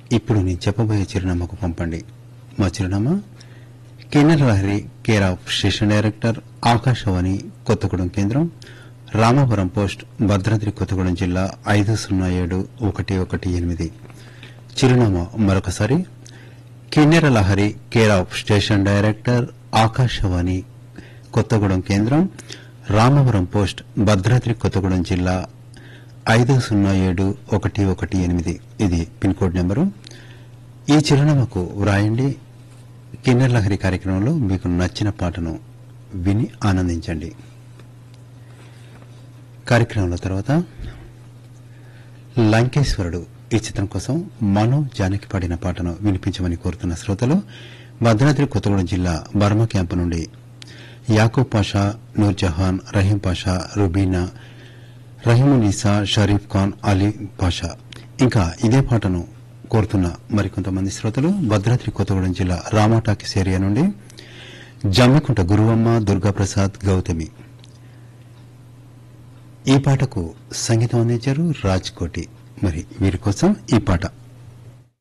ఇప్పుడు నేను చెప్పబోయే చిరునామాకు పంపండి మా చిరునామా Kinnera Lahari care of station director Akashvani Kothagudem కేంద్రం రామపురం పోస్ట్ భద్రాద్రి కొత్తగూడెం జిల్లా ఐదు సున్నా ఏడు ఒకటి ఒకటి ఎనిమిది చిరునామా మరొకసారి Kinnera Lahari care of station director Akashvani Kothagudem కేంద్రం రామవరం పోస్ట్ భద్రాద్రి కొత్తగూడెం జిల్లా ఐదు సున్నా ఏడు ఒకటి ఒకటి ఎనిమిది ఇది పిన్ కోడ్ నెంబరు ఈ చిరునామాకు వ్రాయండి కిన్నెర లహరి కార్యక్రమంలో మీకు నచ్చిన పాటను విని ఆనందించండి కార్యక్రమంలో తర్వాత లంకేశ్వరుడు ఈ చిత్రం కోసం మనో జానకి పాడిన పాటను వినిపించమని కోరుతున్న శ్రోతలు భద్రాద్రి కొత్తగూడెం జిల్లా బర్మ క్యాంపు నుండి యాకూబ్ పాషా నూర్జహాన్ రహీం పాషా రుబీనా రహీమునిసా షరీఫ్ ఖాన్ అలీ పాషా ఇంకా ఇదే పాటను కోరుతున్న మరికొంతమంది శ్రోతలు భద్రాద్రి కొత్తగూడెం జిల్లా రామాటాకిస్ ఏరియా నుండి జమ్మికుంట గురువమ్మ దుర్గాప్రసాద్ గౌతమి ఈ పాటకు సంగీతం అందించారు రాజ్ కోటి మరి వీరి కోసం ఈ పాట